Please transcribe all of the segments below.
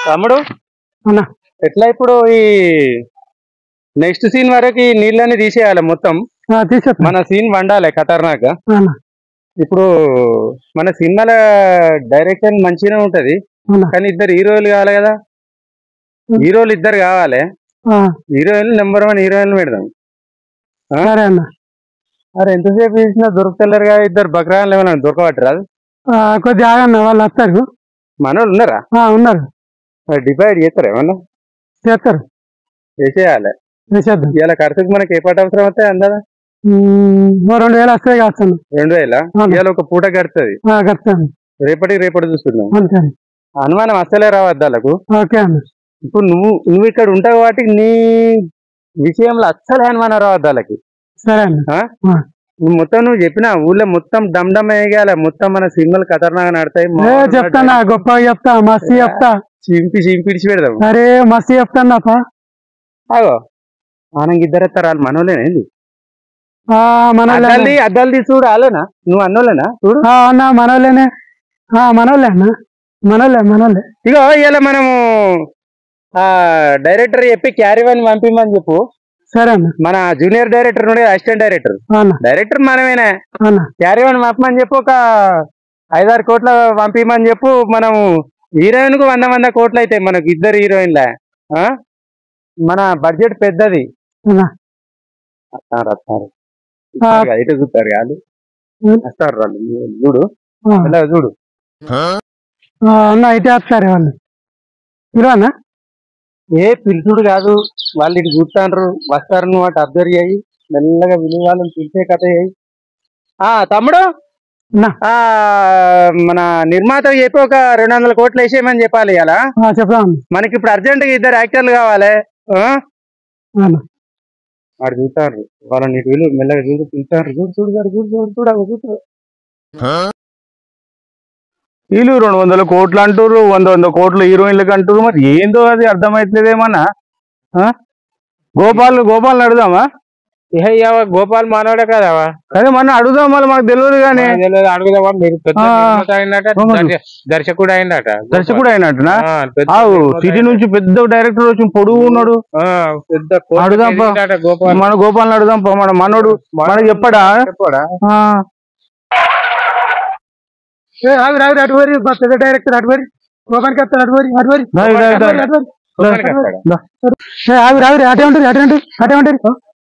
తమ్ముడు అన్న ఎట్లా ఇప్పుడు ఈ నెక్స్ట్ సీన్ వరకు ఈ నీళ్ళని తీసేయాలి మొత్తం తీసేస్తా మన సీన్ వండాలి ఖతర్నాక్ అన్న ఇప్పుడు మన సినిమాల డైరెక్షన్ మంచిగానే ఉంటది అన్న కానీ ఇద్దరు హీరోలు కావాలి కదా హీరోలు ఇద్దరు కావాలి ఆ, హీరోయిన్ నెంబర్ వన్ హీరోయిన్ పెడదాం సరే అన్న అరే ఎంతసేపు తీసినా దొరుకుతలేరు కదా ఇద్దరు బక్రాలు ఏమైనా దొరకబట్టరాదు ఆ, కొద్దిగా ఆగన్న వాళ్ళు వస్తారు మన వాళ్ళు ఉన్నారా ఆ, ఉన్నారు డివైడ్ చేస్తారా ఏమన్నా చేస్తారు చేసేయాలి చేసేద్దాం ఇలా ఖర్చుకు మనకి ఏ పాట అవసరం వస్తే అందదా ఉమ్, ఓ రెండు వేలు వస్తాయి కాస్తాను రెండు వేల అవును. ఇవాళ ఒక పూట గడుతుంది కడతాను రేపటికి రేపటి చూసుకుందాం అంతే అనుమానం అస్సలే రావద్దు వాళ్ళకు ఓకే అన్న ఇప్పుడు నువ్వు నువ్వు ఇక్కడ ఉంటావు కాబట్టి నీ విషయంలో అస్సలే అనుమానం రావద్దు వాళ్ళకి సరే అన్న నువ్వు మొత్తం నువ్వు చెప్పిన ఊళ్ళో మొత్తం డమ్ డమ్ వేయగాల మొత్తం మన సినిమాలు ఖతర్నాగా నడతాయి ఏ చెప్తానా గొప్పగా చెప్తా మస్తు చెప్తా చింపి చింపిడిచి పెడదాం అరే మస్తు చెప్తానప్ప ఆగో ఆనంగ్ ఇద్దరు ఎత్తారు వాళ్ళు మనోళ్ళేనేంది మన అద్దాలది అద్దాలది చూడు ఆలోనా నువ్వు అన్నోళ్ళేనా చూడు అన్న మనోళ్ళేనే ఆ, మనోళ్ళే అన్న మనోళ్ళే మనోళ్ళే ఇగో ఇవాళ మనము ఆ డైరెక్టర్ చెప్పి క్యారీ వన్ పంపిమని చెప్పు సరే అన్న మన జూనియర్ డైరెక్టర్ నుండి అసిస్టెంట్ డైరెక్టర్ అన్న డైరెక్టర్ మనమేనా అన్న క్యారీ వన్ పంపమని చెప్పు ఒక ఐదారు కోట్ల పంపిమని చెప్పు మనము హీరోయిన్ కు వంద వంద కోట్లు అవుతాయి మనకు ఇద్దరు హీరోయిన్ల ఆ? మన బడ్జెట్ పెద్దది అన్న. వస్తారు, వస్తారు. ఆ, వస్తారు కదా, ఇటు చూస్తారు కాదు ఉం. వస్తారు వాళ్ళు చూడు ఆ, ఇలా చూడు ఆ, అన్న అయితే వస్తారు వాళ్ళు ఇరు అన్న ఏ పిలుచుడు కాదు వాళ్ళు ఇటు చూస్తాండ్రు వస్తారు నువ్వు అటు అబ్జర్వ్ చేయి మెల్లగా విని వాళ్ళని పిలిచే కథ చేయి ఆ తమ్ముడు అన్న ఆ మన నిర్మాత చెప్పి ఒక రెండు వందల కోట్లు వేసేయమని చెప్పాలి ఇలా ఆ, చెప్తాం మనకి ఇప్పుడు అర్జెంట్ గా ఇద్దరు యాక్టర్లు కావాలి ఆ? అన్న వాడు చూస్తారు వాళ్ళని ఇటు వీళ్ళు మెల్లగా చూడు పిలుస్తారు చూడు చూడు చూడు చూడు చూడు చూడు అగో చూడు వీళ్ళు రెండు వందల కోట్లు అంటారు వంద వంద కోట్లు హీరోయిన్లకు అంటారు మరి ఏందో అది అర్థమైతలేదేమన్నా ఆ? గోపాల్ గోపాల్ అడుగుదామా ఇహ ఇవ గోపాల్ మానవుడే కదా అదే మన అడుగుదాం మళ్ళీ మాకు తెలియదు కానీ అడుగుదామా మీరు పెద్ద ఆ. నిర్మాత అయినట అవును. దర్శ- దర్శకుడు అయినట దర్శకుడు అయినట్టునా ఆ, పెద్ద ఆవు నిర్మాత సిటీ నుంచి పెద్ద డైరెక్టర్ వచ్చి పొడుగు ఉన్నాడు ఆ, పెద్ద కోట్లు అడుగుదాం పా. పెరిగినట గోపాల్ మన గోపాల్ అడుగుదాం పా, మన మనోడు మనకి చెప్పడా చెప్పాడా ఆ, ఏ, ఆగు, ఆగు, అటు వరి మా పెద్ద డైరెక్టర్ అటు వరి కోపానికి వస్తాడు అటు వరి అటు వరి దా, దా, దా. అటు వరి. గోపాల్కి వస్తాడా? దా. ఏ, ఆగు ఆగు అటే ఉంటుంది అటే ఉంటుంది అటే ఉంటుంది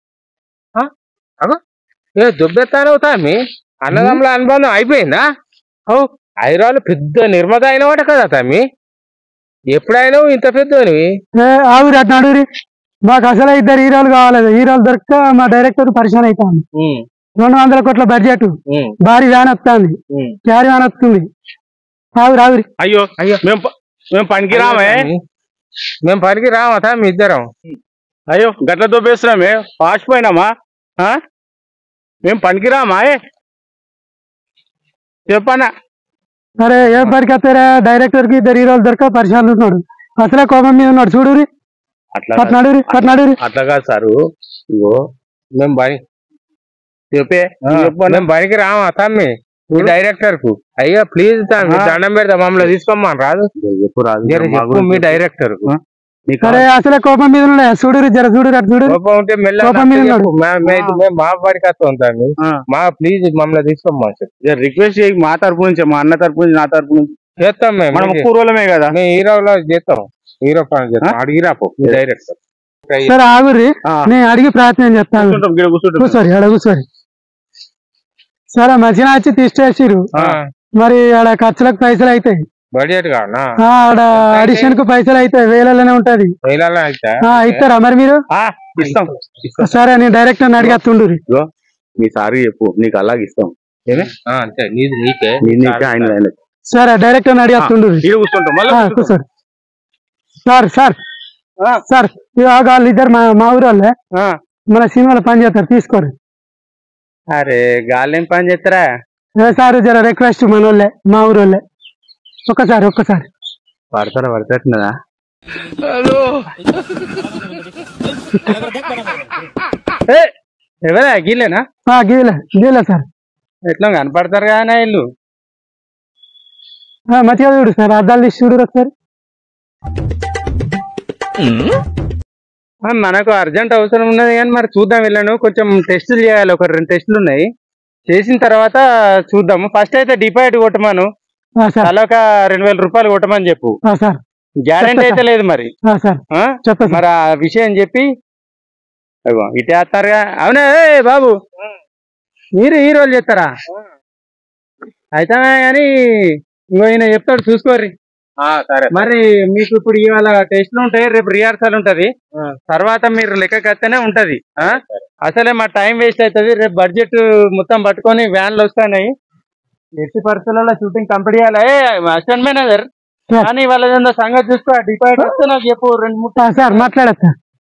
ఏ దుబ్బెత్తాను తమ్మి అన్నదమ్ముల అనుబంధం అయిపోయిందా ఓ ఐరాలు పెద్ద నిర్మాత అయినవాట కదా తమ్మి ఎప్పుడైనా ఇంత పెద్దనివి ఏ, ఆగురి అటు నడుగురి మాకు అసలు ఇద్దరు హీరోలు కావాలి హీరోలు దొరక్క మా డైరెక్టర్ పరిచయం అవుతాను రెండు వందల కోట్ల బడ్జెట్ భారీ వ్యాన్ వస్తుంది క్యారీ వ్యాన్ వస్తుంది ఆగురి ఆగురి అయ్యో అయ్యో మేము ప- మేము పనికి రామే మేము పనికి రామా తమ్మి ఇద్దరం అయ్యో గట్ల దొబ్బేస్తున్నామే ఫాస్ట్ పోయినామా ఆ? మేము పనికి రామా ఏ? చెప్పన్నా అరే ఏం పనికి వస్తారా డైరెక్టర్ కి ఇద్దరు హీరోలు దొరక పరిచయాలు ఉంటున్నాడు అసలే కోపం మీద ఉన్నాడు చూడురి అట్లా అటు నడుగురి అటు నడుగురి అట్లా కాదు సారు ఇగో మేము పని చెప్పే ఆ, చెప్పన్నా. మేము పనికి రామా తమ్మి మీ డైరెక్టర్ కు అయ్యా ప్లీజ్ తమ్మి ఆ. దండం పెడతా మమ్మల్ని తీసుకోమని రాదు చెప్పు రాదు జర మా చెప్పు మీ గురించి డైరెక్టర్ కు ఆ? నీకు అరే అసలే కోపం మీద ఉన్నాడు చూడురి జర చూడురి అటు చూడురి కోపం ఉంటే మెల్లగా కోపం మీద నాకు ఉన్నాడు. చెప్పు. మే- మే- మేము మా పనికి వస్తాం తమ్మి ఆ. మా ప్లీజ్ మమ్మల్ని తీసుకోమని చెప్పు రిక్వెస్ట్ చేయి మా తరపు నుంచి మా అన్న తరపు నుంచి నా తరపు నుంచి చేస్తాం మేము మనం మీకు. కూరలమే కదా మేము హీరోలో చేస్తాం హీరో పని చేస్తాం అడిగిరా పో మీ డైరెక్టర్ సరే ఆగురి ఆ. నేను అడిగి ప్రయత్నం చేస్తాను కూర్చుంటాం గిడ కూర్చుంటాం కూర్చోరి ఆడ కూర్చోరి సరే మంచిగా వచ్చి తీసేసిరు ఆ, మరి ఆడ ఖర్చులకు పైసలు అవుతాయి బడ్జెట్ కానా ఆ, ఆడ అడిషన్ కు పైసలు అవుతాయి వేలలోనే ఉంటది వేలలో అయితే ఆ, ఇస్తారా మరి మీరు ఆ, ఇస్తాం సరే నేను డైరెక్టర్ అడిగేస్తుండ్రి ఇగో మీ సారి చెప్పు నీకు అలాగే ఇస్తాం ఆ, అంతే నీది నీకే నీ నీకే ఆయన ఆయన సరే డైరెక్టర్ అడిగేస్తుండ్రి ఈడ కూర్చుంటాం మళ్ళీ ఆ, కూర్చోండి సార్ సార్ సార్ ఇక వాళ్ళు ఇద్దరు మా మా ఊరు వాళ్ళే ఆ. మన సినిమాలో పని చేస్తారు తీసుకోరు అరే గాలేం పని చేస్తారా ఏ సార్ జర రిక్వెస్ట్ మన వాళ్ళే మా ఊరు వాళ్ళే ఒక్కసారి ఒక్కసారి పడతారా పడతట్టున్నదా ఏ, ఎవరా గీలేనా ఆ, గీలే గీలే సార్ ఎట్లా కనపడతారు కదా ఇల్లు ఆ, మంచిగా చూడు సార్ అద్దాలు తీసి చూడు ఒకసారి ఆ, మనకు అర్జెంట్ అవసరం ఉన్నది కానీ మరి చూద్దాం వెళ్ళాను కొంచెం టెస్టులు చేయాలి ఒక రెండు టెస్టులు ఉన్నాయి చేసిన తర్వాత చూద్దాము ఫస్ట్ అయితే డిపాజిట్ కొట్టమను ఆ, సార్ తల ఒక రెండు వేల రూపాయలు కొట్టమని చెప్పు ఆ, సార్ గ్యారంటీ అయితే లేదు మరి ఆ, సార్ ఆ? చెప్తా సార్ మరి ఆ విషయం చెప్పి అగో ఇటే వస్తారుగా అవునా ఏ బాబు మీరు ఈ రోజు చెప్తారా అయితే కానీ ఇంకో ఈయన చెప్తాడు చూసుకోర్రి సరే మరి మీకు ఇప్పుడు ఇవాళ టెస్ట్లు ఉంటాయి రేపు రిహార్సల్ ఉంటది తర్వాత మీరు లెక్కకి వస్తేనే ఉంటది ఆ? అసలే మా టైం వేస్ట్ అవుతుంది రేపు బడ్జెట్ మొత్తం పట్టుకొని వ్యాన్లు వస్తాయి ఎట్టి పరిస్థితులలో షూటింగ్ కంప్లీట్ చేయాలి అసిస్టెంట్ మేనేజర్ Yes. కానీ వాళ్ళ ఏదో సంగతి చూసుకో డిపాజిట్ వస్తే నాకు చెప్పు రెండు మూడు ఆ, సార్ మాట్లాడతా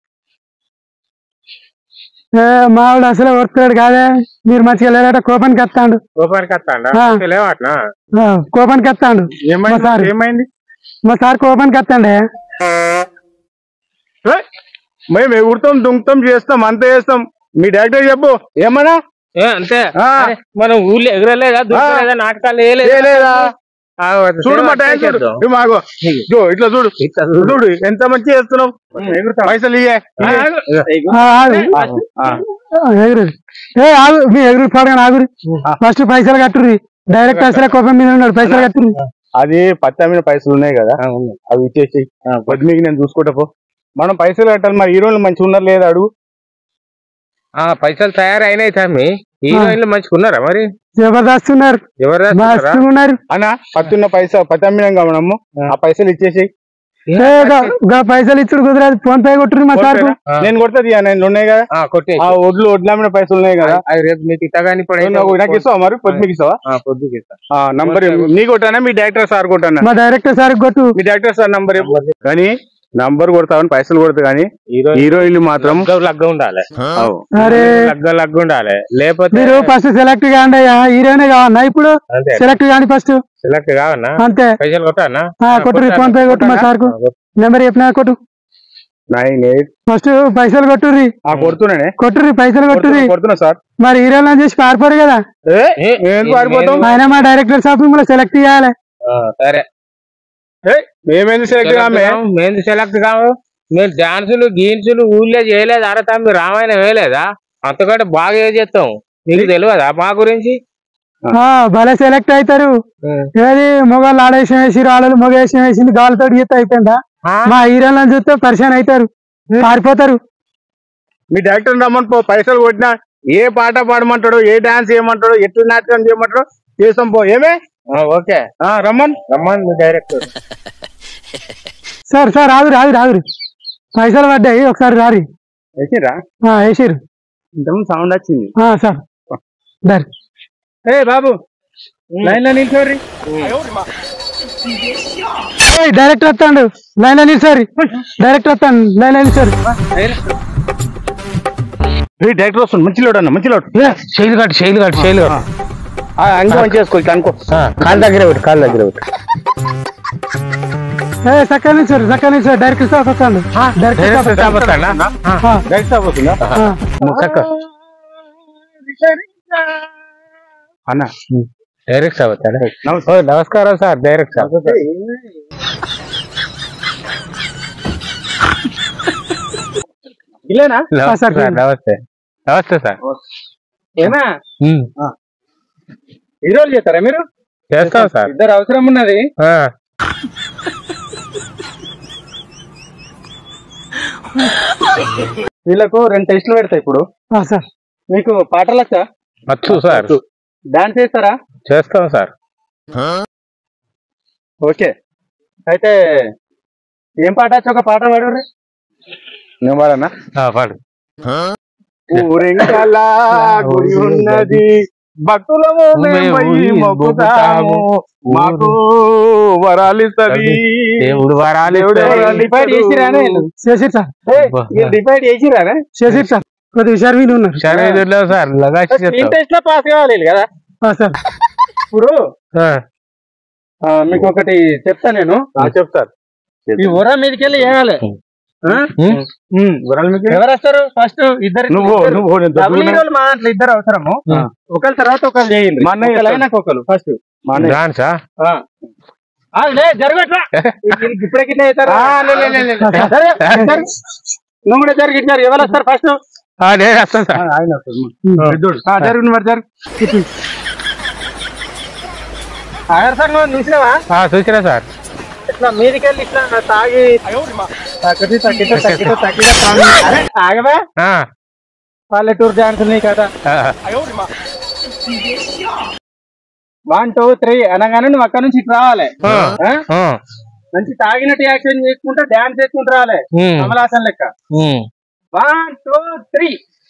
ఏ, మావాడు అసలే వర్తాడు కాదే మీరు మంచిగా లేదట కోపానికి వస్తాడు రూపాయలకి వస్తాడా ఆ. లేవట్నా ఆ, కోపానికి వస్తాడు ఏమైంది మా సార్. ఏమైంది మా సార్ కోపానికి వస్తాండే ఏ? మేము ఎగురుతాం దుంకుతాం చేస్తాం అంతే చేస్తాం మీ డైరెక్టర్ చెప్పు ఏమన్నా ఏ, అంతే ఆ. అరే, మనం ఊళ్ళో ఎగరలేదా దుక్కలేదా నాటకాలు వేయలేదా? చేయలేదా? ఆ, చూడు మా టైం చూడు చేద్దాం. ఇవి మాగో ఇగో ఇట్లా చూడు ఇట్లా చూడు. చూడు ఎంత మంచి చేస్తున్నావు పైసలు ఇయ్యే ఇయ్యే. ఆ, ఆగు. ఆ. ఆ, ఎగురు ఏ ఆగు మీ ఎగురు పాడగా ఆగురి ఫస్ట్ పైసలు కట్టుర్రి డైరెక్ట్ అసలే కోపం మీద ఉన్నాడు పైసలు కట్టుర్రి అది పత్తామిన పైసలు ఉన్నాయి కదా అవి ఇచ్చేసి వదిలికి నేను చూసుకుంటా పో మనం పైసలు కట్టాలి మరి హీరోలు మంచిగా ఉన్నారు లేదా అడుగు ఆ పైసలు తయారైనాయి తమ్మి హీరోయిన్లు మంచిగా ఉన్నారా మరి జబర్దస్త్ ఉన్నారు జబర్దస్త్ ఉన్నారా? మస్తు ఉన్నారు అన్న పత్తున్న పైసా పత్తమ్మినాం కదా మనము ఆ పైసలు ఇచ్చేసి ఏ, గా- గా పైసలు ఇచ్చుడు కుదరదు ఫోన్ పే కొట్టుర్రి మా సార్ ఆ. నేను కొడుతుంది నేను ఉన్నాయి కదా ఆ, కొట్టే ఆ ఒడ్లు ఒడ్లమ్మిన పైసలు ఉన్నాయి కదా అది రేపు నీకు ఇట్టగాని ఇప్పుడు అయితే నాకు నాకు ఇస్తావా మరి పొద్దుకి ఇస్తావా ఆ, పొద్దుకి ఇస్తా. ఆ నంబర్ నీ కొట్టానా మీ డైరెక్టర్ సార్ కొట్టానా మా డైరెక్టర్ సార్ కొట్టు మీ డైరెక్టర్ సార్ నంబర్ కానీ నంబర్ కొడతావని పైసలు కొడతా కానీ హీరోయిన్ హీరోయిన్లు మాత్రం లగ్గ లగ్గ ఉండాలి అవు. అరే లగ్గ లగ్గ ఉండాలి లేకపోతే మీరు ఫస్ట్ సెలెక్ట్ కాండి అయ్యా హీరోనే కావన్నా ఇప్పుడు అంతే సెలెక్ట్ కాండి ఫస్ట్ సెలెక్ట్ కావన్నా అంతే పైసలు కొట్టానా ఆ, కొట్టుర్రి ఫోన్ పే కొట్టు మా సార్ కు నెంబర్ చెప్పినా కొట్టు నైన్ ఎయిట్ ఫస్ట్ పైసలు కొట్టుర్రి ఆ కొడుతున్నానే కొట్టుర్రి పైసలు కొట్టుర్రి కొడుతున్నా- కొడుతున్నా సార్ మరి హీరోలను చేసి పారిపోరు కదా ఏ, ఏ, ఏం పారిపోతాం ఆయన మా డైరెక్టర్ షాపింగ్ లో సెలెక్ట్ చేయాలి ఆ, సరే ఏ, మేమేంది సెలెక్ట్ కామే మేము సెలెక్ట్ కావు మీరు డాన్సులు గీన్సులు ఊళ్ళో చేయలేదు అరే తమ్మి రామాయణం వేయలేదా అంతకంటే బాగా ఏ చేస్తాం నీకు తెలియదా మా గురించి ఆ భలే సెలెక్ట్ అవుతారు ఏది మొగలు ఆడేసం వేసి ఆడలు మొగ వేసం వేసింది గాలితో గీత అయిపోయిందా ఆ? మా హీరోలను చూస్తే పరిచయం అవుతారు పారిపోతారు మీ డైరెక్టర్ రమ్మని పో పైసలు కొట్టినా ఏ పాట పాడమంటాడు ఏ డాన్స్ చేయమంటాడు ఎట్లు నాట్యం చేయమంటాడు చేస్తాం పో ఏమే ఆ, ఓకే ఆ, రమ్మన్ రమ్మని మీ డైరెక్టర్ సార్ సార్ ఆగురు ఆగురు ఆగురు పైసలు పడ్డాయి ఒకసారి రారి వేసిరా ఆ, వేసిర్రు ఇంతకుముందు సౌండ్ వచ్చింది ఆ, సార్ డర్ ఏ బాబు లైన్ లో నిల్చోర్రి ఏయ్, డైరెక్టర్ వస్తాడు లైన్ లో నిలిచారు డైరెక్టర్ వస్తాను లైన్ లో నిలిచారు ఏ డైరెక్టర్ వస్తుంది మంచి లోడ్ అన్న మంచి లోడ్ శైలు కట్టు శైలు కట్టు శైలు కట్టు అంకో మంచి చేసుకో ఇట్లా అనుకో కాళ్ళ దగ్గర పెట్టు కాళ్ళ దగ్గర పెట్టు ఏ చక్కగా నిలిచారు చక్కగా నిలిచారు డైరెక్టర్ స్టాఫ్ వస్తాడు డైరెక్టర్ స్టాఫ్ స్టాప్ వస్తాడా? ఆ, డైరెక్ట్ స్టాప్ వస్తుందా ఆ. చక్క అన్న డైరెక్ట్ స్టాప్ వస్తాడా నమస్తే. ఓ, నమస్కారం సార్ డైరెక్ట్ స్టాప్ ఇల్లేనా నమస్తే సార్, సార్ నమస్తే నమస్తే సార్ ఏమా ఉమ్, హీరోలు చేస్తారా మీరు చేస్తాం సార్ ఇద్దరు అవసరం ఉన్నది ఆ, వీళ్ళకు రెండు టెస్టులు పెడతాయి ఇప్పుడు ఆ, సార్ మీకు పాటలు వచ్చా వచ్చు సార్ డాన్స్ చేస్తారా చేస్తాం సార్ ఓకే అయితే ఏం పాట వచ్చి ఒక పాట పాడరు నేను వాడన్నా ఆ, పాడు ఊరెంకల గుడి ఉన్నది భక్తులము మేమయ్యి మొక్కుతాము మాకు వరాలిస్తది దేవుడు వరాలు దేవుడు ఇస్తాడు. వరాలు డివైడ్ చేసిరానే చేసిరు సార్ డివైడ్ చేసిరానే చేసిరు సార్ కొద్దిగా షర్వీలు ఉన్నారు సరే ఇదిలో సార్ లగాచి స్క్రీన్ చేస్తాం టెస్ట్ లో పాస్ కావాలి వీళ్ళు కదా ఆ, సార్ ఇప్పుడు ఆ, ఆ, మీకు ఒకటి చెప్తా నేను చెప్తారు ఈ ఊర మీదకి వెళ్ళి వేయాలి ఆ? ఉమ్, వరాలు మీకు ఎవరు వస్తారు ఫస్ట్ ఇద్దరు నువ్వు ఇద్దరు. నువ్వు నేను డబుల్ దొడ్డుకున్నా. హీరోలు మా దాంట్లో ఇద్దరు అవసరము ఆ. ఒకరి తర్వాత ఒకరు చేయండి మా అన్నయ్య ఒకరు అయినాక ఒకరు ఫస్ట్ మా అన్నయ్య. డాన్సా లే జరగట్లా ఇప్పుడే గిట్ల అవుతారు నువ్వు కూడా జరిగి ఇట్లా ఎవరు వస్తారు ఫస్ట్ నేను వస్తాను సార్ జరుగు మరి జరుగు ఆగారు సార్ నువ్వు చూసినావా చూసినా సార్ ఇట్లా మీదికెళ్ళి ఇట్లా తాగి తగ్గితే తగ్గితే తగ్గితే తగ్గితే తాగి అరే ఆగవా ఆ, పల్లెటూరు డాన్స్ నీ కదా ఆ, వన్ టూ త్రీ అనగానే నువ్వు అక్కడ నుంచి ఇటు రావాలి ఆ, ఆ? ఆ, మంచి తాగినట్టు యాక్షన్ చేసుకుంటే డాన్స్ చేసుకుంటూ రావాలి ఉమ్, కమలాసన్ లెక్క ఉమ్. One two three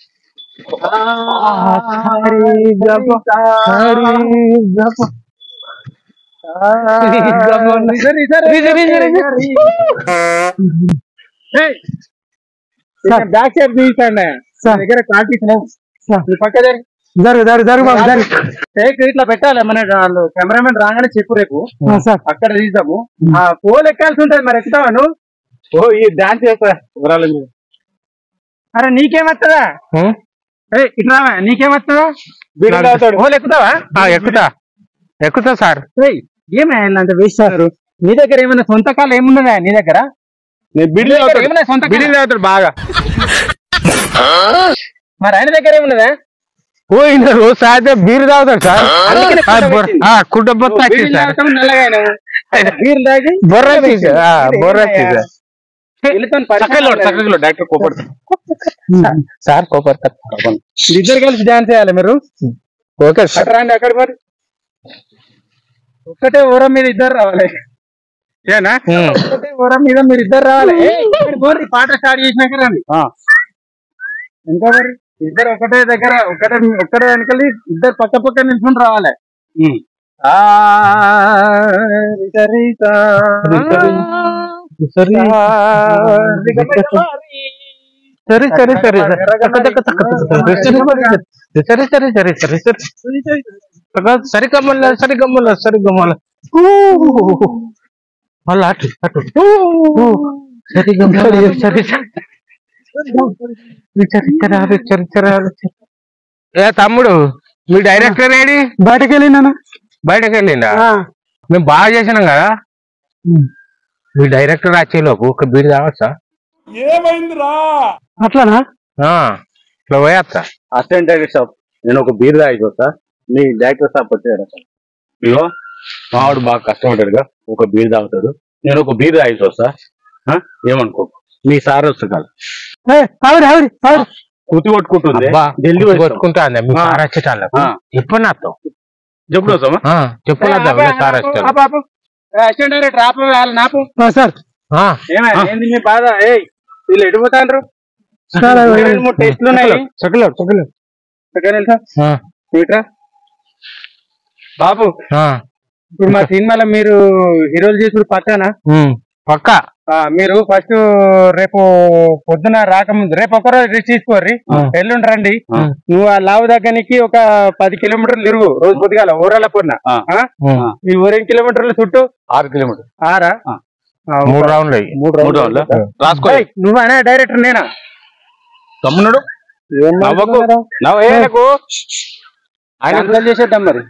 back side తీసాను సార్. దగ్గర కాల్పించినావు సార్. ఈ పక్క జరిగి జరుగు జరుగు జరుగు బాబు జరుగు టేక్ ఇట్లా పెట్టాలి మన వాళ్ళు కెమెరామెన్ రాగానే చెప్పు రేపు ఆ, సార్ అక్కడ తీద్దాము ఆ పోల్ ఎక్కాల్సి ఉంటది మరి ఎక్కుతావా నువ్వు ఓ ఈ డాన్స్ చేస్తా ఊరాల మీద అరే నీకేమత్తదా ఉమ్, ఏ ఇట్లా రావా నీకేమత్తదా నాకు- పోల్ ఎక్కుతావా ఆ, ఎక్కుతా ఎక్కుతా సార్ ఏయ్, ఏమే అంత వేస్ట్ చేస్తారు నీ దగ్గర ఏమైనా సొంత కాలు ఏమున్నదా నీ దగ్గర నేను నీ బిడ్డలు దగ్గర ఏమైనా సొంత బిడ్డలు కాలు? తాగుతాడు బాగా మరి ఆయన దగ్గర ఏమున్నదా ఓ ఈయన రోజు సాయంత్రం బీరు తాగుతాడు సార్ అందుకనే ఆ, కుండ బొర్ర- పెట్టింది. ఆ, కుండ బొత్త నువ్వు వచ్చింది బీడీలు సార్ తాగుతావు, నల్లగా అయినావు. బీర్లు తాగి బొర్ర వచ్చింది ఆ, బొర్ర వచ్చింది వీళ్ళతోని పరిచయం లేదు. డాక్టర్ కోపడుతుంది సార్ కోపర్ ఇద్దరు కలిసి డాన్స్ చేయాలి మీరు ఓకే సార్ అక్కడ రండి అక్కడ మరి ఒక్కటే ఊరం మీద ఇద్దరు రావాలి ఏనా ఉమ్, ఒక్కటే ఊరం మీద మీరు ఇద్దరు రావాలి ఏయ్, ఇక్కడ పోండి, పాట స్టార్ట్ చేసినాక రండి ఆ. ఇంకా మరి ఇద్దరు ఒకటే దగ్గర ఒకటే ఒక్కటే వెనకలి ఇద్దరు పక్క పక్క నిల్చుని రావాలి ఉమ్. ఆ, రిత రిత. సరే ఆ, రిత రిత. సరే సరే సరే సరే సరే సరే సరే సరే సరే సరి గమ్మల సరి గమ్మల సరి గమ్మల మళ్ళా అటు అటు సరి గమ్మల సరి సరి సరి సరి ఏ తమ్ముడు మీ డైరెక్టర్ ఏడి బయటకు వెళ్ళినా బయటకు వెళ్ళిందా మేము బాగా చేసినాం కదా మీ డైరెక్టర్ వచ్చేలోపు ఒక బీడి తాగొచ్చా అట్లానా ఆ, ఇట్లా పోయేస్తా అసిస్టెంట్ డైరెక్టర్ షాప్ నేను ఒక బీర్ తాగి వస్తా మీ డైరెక్టర్ షాప్ వచ్చాడు ఇగో మావాడు బాగా కష్టపడ్డాడు కదా ఒక బీర్ తాగుతాడు నేను ఒక బీర్ తాగి వస్తా ఆ? ఏమనుకో మీ సార్ వస్తా కాదు ఏ, ఆవిరి ఆవిరి ఆవిరి కుతి కొట్టుకుంటుంది అబ్బా ఢిల్లీ వచ్చాం. కొట్టుకుంటా మీ ఆ. సార్ వచ్చేటాళ్ళకు ఆ. ఎప్పుడు నాతో ఎప్పుడు వస్తామా చెప్పు ఏ, ఆపు, మీ సార్ ఆపు, వచ్చేటాళ్ళు ఆపు, ఆపు. ఏ, అసిస్టెంట్ డైరెక్టర్ ఆపు వాళ్ళని ఆపు ఆ, సార్ ఆ, ఏమైనా ఏంది మీ బాధ ఏయ్ వీళ్ళు ఎడిపోతాండ్రు సార్ అది- రెండు మూడు టెస్టులు ఉన్నాయి చక్కలేదు చక్కలేదు ఎక్కడ వెళ్తా ఆ, ఇట్రా బాబు ఆ, ఇప్పుడు మా సినిమాలో మీరు హీరోలు చేసుడు పక్కన ఉమ్, పక్కా మీరు ఫస్ట్ రేపు పొద్దున రాకముందు రేపు ఒకరోజు రెస్ట్ తీసుకోర్రి ఆ. ఎల్లుండి రండి ఆ. నువ్వు ఆ లావు దగ్గరికి ఒక పది కిలోమీటర్లు తిరుగు రోజు పొద్దుగాల ఊరాల పొన్న ఆ. ఉమ్, ఈ ఊరేం కిలోమీటర్ల చుట్టూ ఆరు కిలోమీటర్ ఆరా ఆ. ఆ, మూడు రౌండ్లు అయ్యి మూడు మూడు రౌండ్లు రోజులు రాసుకో ఏయ్, నువ్వు అనే డైరెక్టర్ నేనా తమ్ముడు నవ్వకు నవ్వేలకు ఆయన అర్థం చేసేద్దాం మరి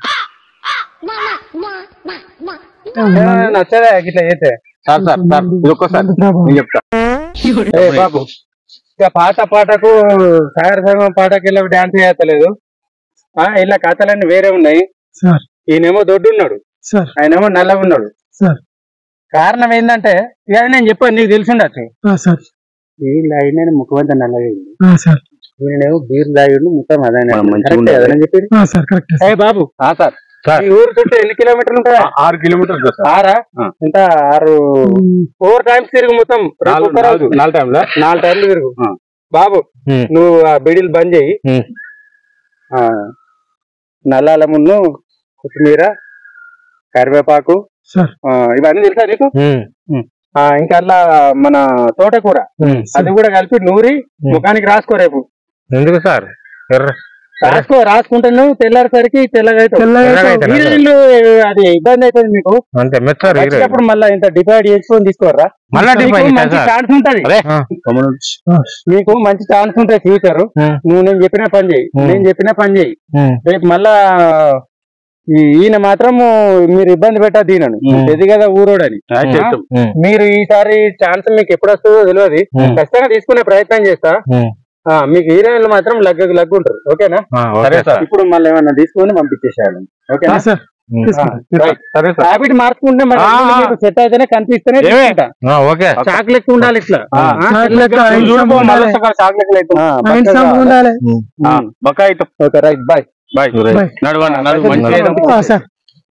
ఏ, నచ్చదా ఇట్లా చేస్తే సార్ సార్ సార్ ఇది ఒక్కసారి నేను చెప్తా ఏ బాబు ఇక పాత పాటకు సాగర సంగం పాటకి ఇలా డాన్స్ చేయలేదు ఆ ఇలా కథలన్నీ వేరే ఉన్నాయి సార్ ఈయనేమో దొడ్డు ఉన్నాడు సార్ ఆయనేమో నల్లగా ఉన్నాడు సార్ కారణం ఏంటంటే ఇక నేను చెప్పాను నీకు తెలిసి ఉండొచ్చు ఆ, సార్ వీళ్ళు అయిన ముఖ్యమంత్రి నల్లగా అయింది ఆ, సార్ వీళ్ళేమో బీర్ తాగిండు మొత్తం అదే మనం మంచిగా ఉండాలి. చెప్పి ఆ, సార్ కరెక్ట్ ఏ బాబు ఆ, సార్ ఈ ఊరు చుట్టూ ఎన్ని కిలోమీటర్లు ఉంటాయా ఆ- ఆరు కిలోమీటర్లు సార్ ఆరా ఆ. ఎంత ఆరు ఫోర్ టైమ్స్ తిరుగు మొత్తం రేపు నాలుగు ఒక్క రోజు. నాలుగు- నాలుగు టైంలో నాలుగు టైర్లు తిరుగు ఆ. బాబు ఉమ్. నువ్వు ఆ బిడిలు బంద్ చేయి ఉమ్. ఆ, నల్లాల మున్ను కొత్తిమీర కరివేపాకు సార్ ఆ, ఇవన్నీ తెలుసా నీకు ఉమ్, ఆ, ఇంకా అలా మన తోటకూర ఉమ్. అది కూడా కలిపి నూరి ముఖానికి రాసుకో రేపు ఎందుకు సార్ ఎర్ర రాసుకో రాసుకుంటే నువ్వు తెల్లారిసరికి తెల్లగా అవుతావు. తెల్లగా ఎర్రగా అయితే హీరోయిన్లు అది ఇబ్బంది అవుతుంది మీకు అంతే మెచ్చారు హీరో వచ్చినప్పుడు మళ్ళీ ఇంత డివైడ్ చేసుకొని తీసుకోరా మళ్ళా మీకు డిఫైన్ మంచి సార్ ఛాన్స్ ఉంటది అరే ఆ. తమ్ముడు మీకు మంచి ఛాన్స్ ఉంటాయి ఫ్యూచర్ ఉమ్, నువ్వు నేను చెప్పిన పని చేయి ఉమ్. నేను చెప్పిన పని చేయి ఉమ్, రేపు మళ్ళా ఈ- ఈయన మాత్రం మీరు ఇబ్బంది పెట్టద్దు ఈయనను ఉమ్. ఇది కదా ఊరోడని ఆ, చెప్తాం. మీరు ఈసారి ఛాన్స్ మీకు ఎప్పుడు వస్తుందో తెలియదు ఉమ్. ఖచ్చితంగా తీసుకునే ప్రయత్నం చేస్తా ఉమ్. ఆ, మీకు హీరోయిన్లు మాత్రం లగ్గు లగ్గు ఉంటారు ఓకేనా సరే సార్ ఇప్పుడు మళ్ళీ ఏమన్నా తీసుకొని పంపించేసేయాలి ఓకేనా సార్ సరే సార్ హ్యాబిట్ మార్చుకుంటే మరి ఆ, ఆ. సెట్ అయితేనే కనిపిస్తేనే ఏమే? తీసుకుంటా. ఓకే చాక్లెట్ ఉండాలి ఇట్లా ఆ. ఆ? చాక్లెట్ ఐదు చూడపో సంపులు మళ్ళీ ఉండాలి. సగం చాక్లెట్లు అవుతాం. ఆ, ఐదు బక్కగా సంపులు ఉండాలి ఆ, బక్క అవుతాం okay right bye bye bye. నడవండి నడువు మంచిగా ఏదో ఆ, సార్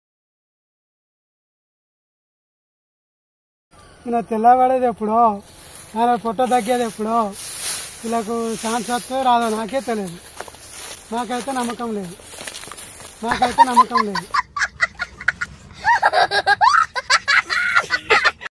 ఇలా తెల్లబడేది ఎప్పుడో ఆయన పొట్ట తగ్గేది ఎప్పుడో వీళ్ళకు ఛాన్స్ వస్తే రాదో నాకే తెలియదు నాకైతే నమ్మకం లేదు నాకైతే నమ్మకం లేదు